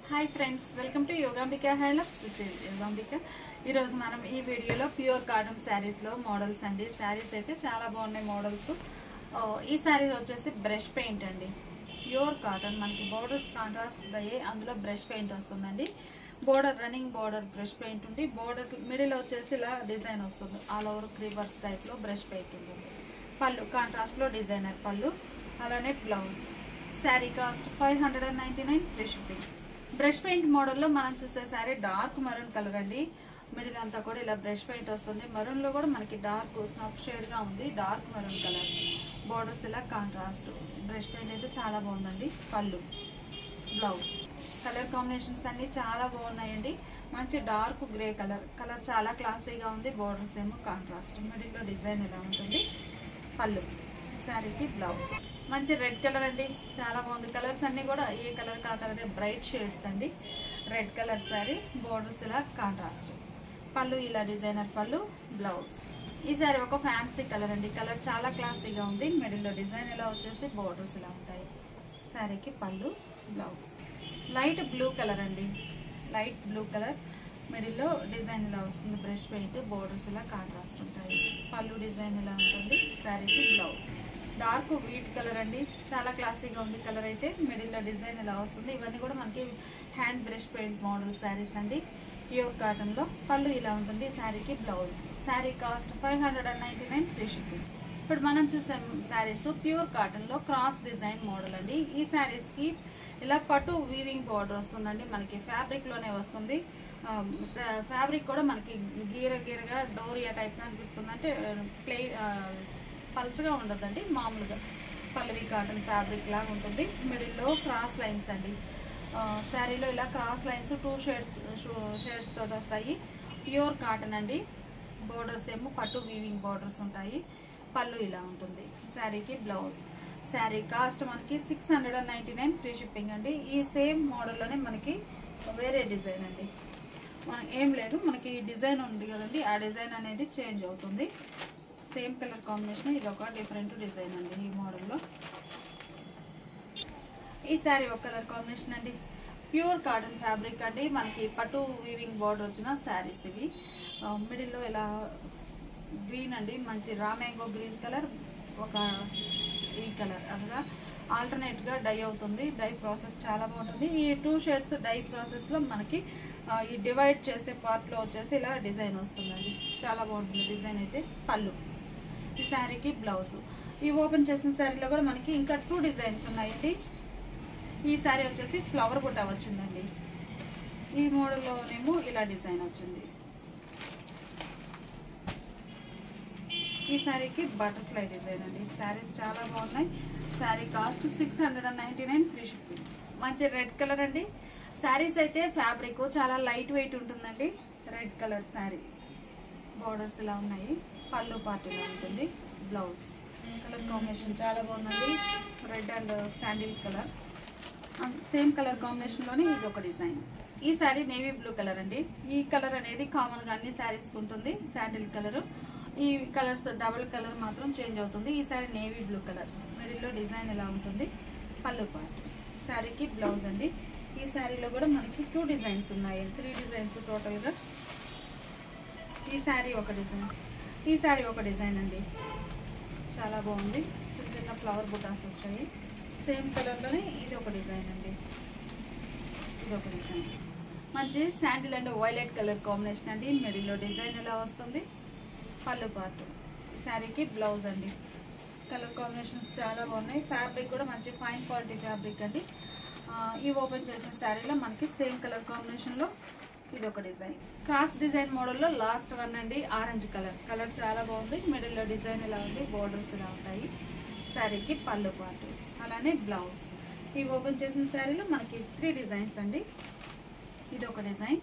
hi friends welcome to Yogambika handlooms this is Yogambika ఈరోజు మనం ఈ వీడియోలో ప్యూర్ కాటన్ శారీస్లో మోడల్స్ అండి శారీస్ అయితే చాలా బాగున్నాయి మోడల్స్ ఈ శారీస్ వచ్చేసి బ్రష్ పెయింట్ అండి ప్యూర్ కాటన్ మనకి బోర్డర్స్ కాంట్రాస్ట్ అయ్యి అందులో బ్రష్ పెయింట్ వస్తుందండి border running border brush paint ఉంది బోర్డర్ మిడిల్ వచ్చేసి ఇలా డిజైన్ వస్తుంది ఆల్ ఓవర్ క్రీవర్స్ టైప్లో బ్రష్ పెయింట్ ఉంటుంది పళ్ళు కాంట్రాస్ట్లో డిజైనర్ పళ్ళు అలానే blouse saree cost five hundred and ninety nine free shipping brush paint మోడల్లో మనం చూసే శారీ డార్క్ మరూన్ కలర్ అండి మిడిల్ అంతా కూడా ఇలా బ్రష్ పెయింట్ వస్తుంది మరూన్లో కూడా మనకి డార్క్ స్నఫ్ షేడ్గా ఉంది డార్క్ మరూన్ కలర్ బోర్డర్స్ ఇలా కాంట్రాస్ట్ బ్రష్ పెయింట్ అయితే చాలా బాగుందండి పళ్ళు బ్లౌజ్ కలర్ కాంబినేషన్స్ అన్ని చాలా బాగున్నాయండి మంచి డార్క్ గ్రే కలర్ కలర్ చాలా క్లాసీగా ఉంది బోర్డర్స్ ఏమో కాంట్రాస్ట్ మిడిల్లో డిజైన్ ఇలా ఉంటుంది పళ్ళు శారీకి బ్లౌజ్ మంచి రెడ్ కలర్ అండి చాలా బాగుంది కలర్స్ అన్ని కూడా ఏ కలర్ కా కలర్ బ్రైట్ షేడ్స్ అండి రెడ్ కలర్ శారీ బోర్డర్స్ ఇలా కాంట్రాస్ట్ పళ్ళు ఇలా డిజైనర్ పళ్ళు బ్లౌజ్ ఈ శారీ ఒక ఫ్యాన్సీ కలర్ అండి కలర్ చాలా క్లాసీగా ఉంది మిడిల్లో డిజైన్ ఇలా వచ్చేసి బోర్డర్స్ ఇలా ఉంటాయి శారీకి పళ్ళు బ్లౌజ్ లైట్ బ్లూ కలర్ అండి లైట్ బ్లూ కలర్ మిడిల్లో డిజైన్ ఇలా వస్తుంది బ్రష్ పెయింట్ బోర్డర్స్ ఇలా కాంట్రాస్ట్ ఉంటాయి పళ్ళు డిజైన్ ఇలా ఉంటుంది శారీకి బ్లౌజ్ డార్క్ వీట్ కలర్ అండి చాలా క్లాసీగా ఉంది కలర్ అయితే మిడిల్లో డిజైన్ ఇలా వస్తుంది ఇవన్నీ కూడా మనకి hand brush paint model sarees అండి ప్యూర్ కాటన్లో పళ్ళు ఇలా ఉంటుంది శారీకి blouse saree cost five hundred and ninety nine free shipping ఇప్పుడు మనం చూసాం శారీస్ ప్యూర్ కాటన్లో క్రాస్ డిజైన్ మోడల్ అండి ఈ శారీస్కి ఇలా పట్టు వీవింగ్ బార్డర్ వస్తుందండి మనకి ఫ్యాబ్రిక్లోనే వస్తుంది ఫ్యాబ్రిక్ కూడా మనకి గీర గీరగా డోరియా టైప్గా అనిపిస్తుంది అంటే ప్లే పల్చగా ఉండదండి మామూలుగా పల్లవి కాటన్ ఫ్యాబ్రిక్ లాగా ఉంటుంది మిడిల్లో క్రాస్ లైన్స్ అండి శారీలో ఇలా cross lines two shade shades తోటి వస్తాయి ప్యూర్ కాటన్ అండి బోర్డర్స్ ఏమో పట్టు వీవింగ్ బోర్డర్స్ ఉంటాయి పళ్ళు ఇలా ఉంటుంది శారీకి బ్లౌజ్ శారీ కాస్ట్ మనకి six hundred and ninety nine free shipping అండి ఈ సేమ్ మోడల్లోనే మనకి వేరే డిజైన్ అండి మన ఏం లేదు మనకి డిజైన్ ఉంది కదండి ఆ డిజైన్ అనేది చేంజ్ అవుతుంది సేమ్ కలర్ కాంబినేషన్ ఇది ఒక డిఫరెంట్ డిజైన్ అండి ఈ మోడల్లో ఈ శారీ ఒక కలర్ కాంబినేషన్ అండి ప్యూర్ కాటన్ ఫ్యాబ్రిక్ అండి మనకి పట్టు వీవింగ్ బార్డర్ వచ్చిన శారీస్ ఇవి మిడిల్లో ఇలా గ్రీన్ అండి మంచి రా మ్యాంగో గ్రీన్ కలర్ ఒక ఈ కలర్ అనగా ఆల్టర్నేట్గా డై అవుతుంది డై ప్రాసెస్ చాలా బాగుంటుంది ఈ టూ షేడ్స్ డై ప్రాసెస్లో మనకి ఈ డివైడ్ చేసే పార్ట్లో వచ్చేసి ఇలా డిజైన్ వస్తుందండి చాలా బాగుంటుంది డిజైన్ అయితే పళ్ళు ఈ శారీకి బ్లౌజ్ ఈ ఓపెన్ చేసిన శారీలో కూడా మనకి ఇంకా టూ డిజైన్స్ ఉన్నాయండి ఈ శారీ వచ్చేసి ఫ్లవర్ బుట్ట వచ్చిందండి ఈ మోడల్లోనేమో ఇలా డిజైన్ వచ్చింది ఈ శారీకి బటర్ఫ్లై డిజైన్ అండి శారీస్ చాలా బాగున్నాయి saree cost six hundred and ninety nine free shipping మంచి రెడ్ కలర్ అండి శారీస్ అయితే ఫ్యాబ్రిక్ చాలా లైట్ వెయిట్ ఉంటుందండి రెడ్ కలర్ శారీ బోర్డర్స్ ఇలా ఉన్నాయి పళ్ళు పార్ట్ ఇలా ఉంటుంది బ్లౌజ్ కలర్ కాంబినేషన్ చాలా బాగుందండి red and sandal colour same colour కాంబినేషన్లోనే ఇది ఒక డిజైన్ ఈ శారీ నేవీ బ్లూ కలర్ అండి ఈ కలర్ అనేది కామన్గా అన్ని శారీస్ ఉంటుంది శాండిల్ కలర్ ఈ కలర్స్ డబుల్ కలర్ మాత్రం చేంజ్ అవుతుంది ఈ శారీ నేవీ బ్లూ కలర్ మిడిల్లో డిజైన్ ఎలా ఉంటుంది పళ్ళు పార్ట్ శారీకి బ్లౌజ్ అండి ఈ శారీలో కూడా మనకి టూ డిజైన్స్ ఉన్నాయి త్రీ డిజైన్స్ టోటల్గా ఈ శారీ ఒక డిజైన్ ఈ శారీ ఒక డిజైన్ అండి చాలా బాగుంది చిన్న చిన్న ఫ్లవర్ బుటాస్ వచ్చాయి సేమ్ కలర్లోనే ఇది ఒక డిజైన్ అండి ఇది ఒక డిజైన్ మంచి sandal and violet colour combination అండి మిడిల్లో డిజైన్ ఎలా వస్తుంది పళ్ళు పార్ట్ ఈ శారీకి బ్లౌజ్ అండి కలర్ కాంబినేషన్స్ చాలా బాగున్నాయి ఫ్యాబ్రిక్ కూడా మంచి ఫైన్ క్వాలిటీ ఫ్యాబ్రిక్ అండి ఈ ఓపెన్ చేసిన శారీలో మనకి సేమ్ కలర్ కాంబినేషన్లో ఇది ఒక డిజైన్ క్రాస్ డిజైన్ మోడల్లో లాస్ట్ వన్ అండి ఆరెంజ్ కలర్ కలర్ చాలా బాగుంది మిడిల్లో డిజైన్ ఇలా ఉంది బోర్డర్స్ ఇలా ఉంటాయి శారీకి పళ్ళు పార్ట్ అలానే బ్లౌజ్ ఈ ఓపెన్ చేసిన శారీలో మనకి త్రీ డిజైన్స్ అండి ఇది ఒక డిజైన్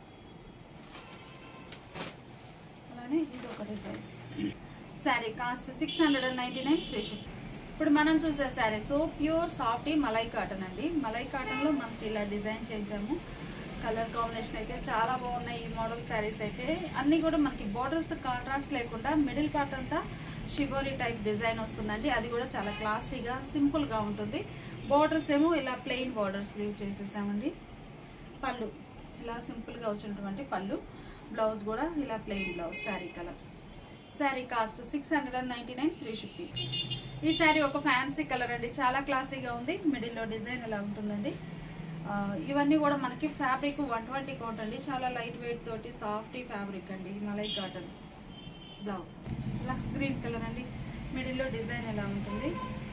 అలానే ఇది ఒక design saree cost six hundred and ninety nine free ship ఇప్పుడు మనం చూసే sarees pure soft malai cotton అండి మలై కాటన్లో మనకి ఇలా డిజైన్ చేయించాము కలర్ కాంబినేషన్ అయితే చాలా బాగున్నాయి ఈ మోడల్ శారీస్ అయితే అన్నీ కూడా మనకి బోర్డర్స్ కాంట్రాస్ట్ లేకుండా మిడిల్ పార్ట్ అంతా షిబోరి టైప్ డిజైన్ వస్తుందండి అది కూడా చాలా క్లాసీగా సింపుల్గా ఉంటుంది బోర్డర్స్ ఏమో ఇలా ప్లెయిన్ బోర్డర్స్ లీవ్ చేసేసామండి పళ్ళు ఇలా సింపుల్గా వచ్చినటువంటి పళ్ళు బ్లౌజ్ కూడా ఇలా plain blouse saree colour saree cost six hundred and ninety nine free shipping ఈ శారీ ఒక ఫ్యాన్సీ కలర్ అండి చాలా క్లాసీగా ఉంది మిడిల్లో డిజైన్ ఇలా ఉంటుందండి ఆ, ఇవన్నీ కూడా మనకి ఫ్యాబ్రిక్ వన్ ట్వంటీ కౌంట్ అండి చాలా లైట్ వెయిట్ తోటి సాఫ్ట్ ఫ్యాబ్రిక్ అండి మలై కాటన్ బ్లౌజ్ లక్స్ గ్రీన్ కలర్ అండి మిడిల్లో డిజైన్ ఎలా ఉంటుంది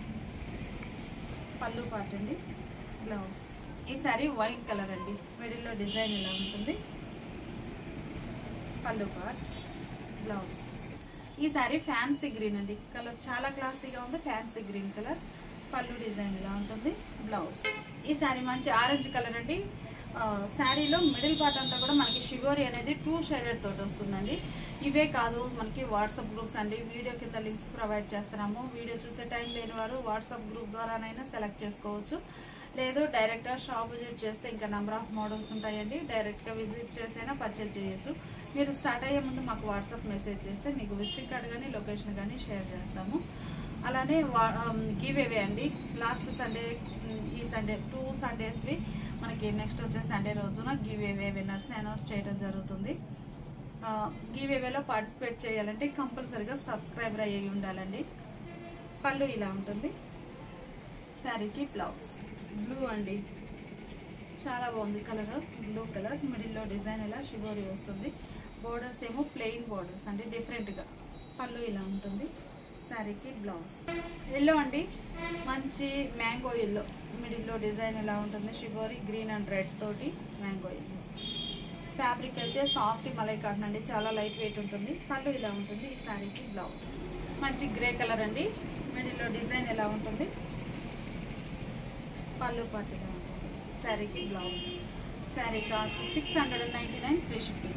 పళ్ళు పార్ట్ అండి బ్లౌజ్ ఈ సారీ వైట్ కలర్ అండి మిడిల్లో డిజైన్ ఎలా ఉంటుంది పళ్ళు పార్ట్ బ్లౌజ్ ఈ సారీ ఫ్యాన్సీ గ్రీన్ అండి కలర్ చాలా క్లాసీగా ఉంది ఫ్యాన్సీ గ్రీన్ కలర్ పళ్ళు డిజైన్ ఇలా ఉంటుంది బ్లౌజ్ ఈ సారీ మంచి ఆరెంజ్ కలర్ అండి ఆ, శారీలో మిడిల్ పార్ట్ అంతా కూడా మనకి షిగోరి అనేది టూ షేడెడ్ తోటి వస్తుందండి ఇవే కాదు మనకి వాట్సాప్ గ్రూప్స్ అండి వీడియో కింద లింక్స్ ప్రొవైడ్ చేస్తున్నాము వీడియో చూసే టైం లేని వారు వాట్సాప్ గ్రూప్ ద్వారానైనా సెలెక్ట్ చేసుకోవచ్చు లేదు డైరెక్ట్గా షాప్ విజిట్ చేస్తే ఇంకా నెంబర్ ఆఫ్ మోడల్స్ ఉంటాయండి డైరెక్ట్గా విజిట్ చేసైనా పర్చేజ్ చేయొచ్చు మీరు స్టార్ట్ అయ్యే ముందు మాకు వాట్సాప్ మెసేజ్ చేస్తే మీకు విజిటింగ్ కార్డ్ కానీ లొకేషన్ కానీ షేర్ చేస్తాము అలానే గివ్ అవే అండి లాస్ట్ సండే ఈ సండే టూ సండేస్వి మనకి నెక్స్ట్ వచ్చే సండే రోజున గివ్ అవే విన్నర్స్ని అనౌన్స్ చేయడం జరుగుతుంది గివ్ అవేలో పార్టిసిపేట్ చేయాలంటే కంపల్సరీగా సబ్స్క్రైబర్ అయ్యి ఉండాలండి పళ్ళు ఇలా ఉంటుంది శారీకి బ్లౌజ్ బ్లూ అండి చాలా బాగుంది కలర్ బ్లూ కలర్ మిడిల్లో డిజైన్ ఇలా షిబోరి వస్తుంది బోర్డర్స్ ఏమో ప్లెయిన్ బోర్డర్స్ అండి డిఫరెంట్గా పళ్ళు ఇలా ఉంటుంది శారీకి బ్లౌజ్ ఎల్లో అండి మంచి మ్యాంగో ఎల్లో మిడిల్లో డిజైన్ ఎలా ఉంటుంది షిబోరి గ్రీన్ అండ్ రెడ్ తోటి మ్యాంగో ఎల్లో ఫ్యాబ్రిక్ అయితే సాఫ్ట్ మలై కాటన్ అండి చాలా లైట్ వెయిట్ ఉంటుంది పళ్ళు ఇలా ఉంటుంది ఈ శారీకి బ్లౌజ్ మంచి గ్రే కలర్ అండి మిడిల్లో డిజైన్ ఎలా ఉంటుంది పళ్ళు పార్టీగా ఉంటుంది శారీకి blouse saree cost six hundred and ninety nine free shipping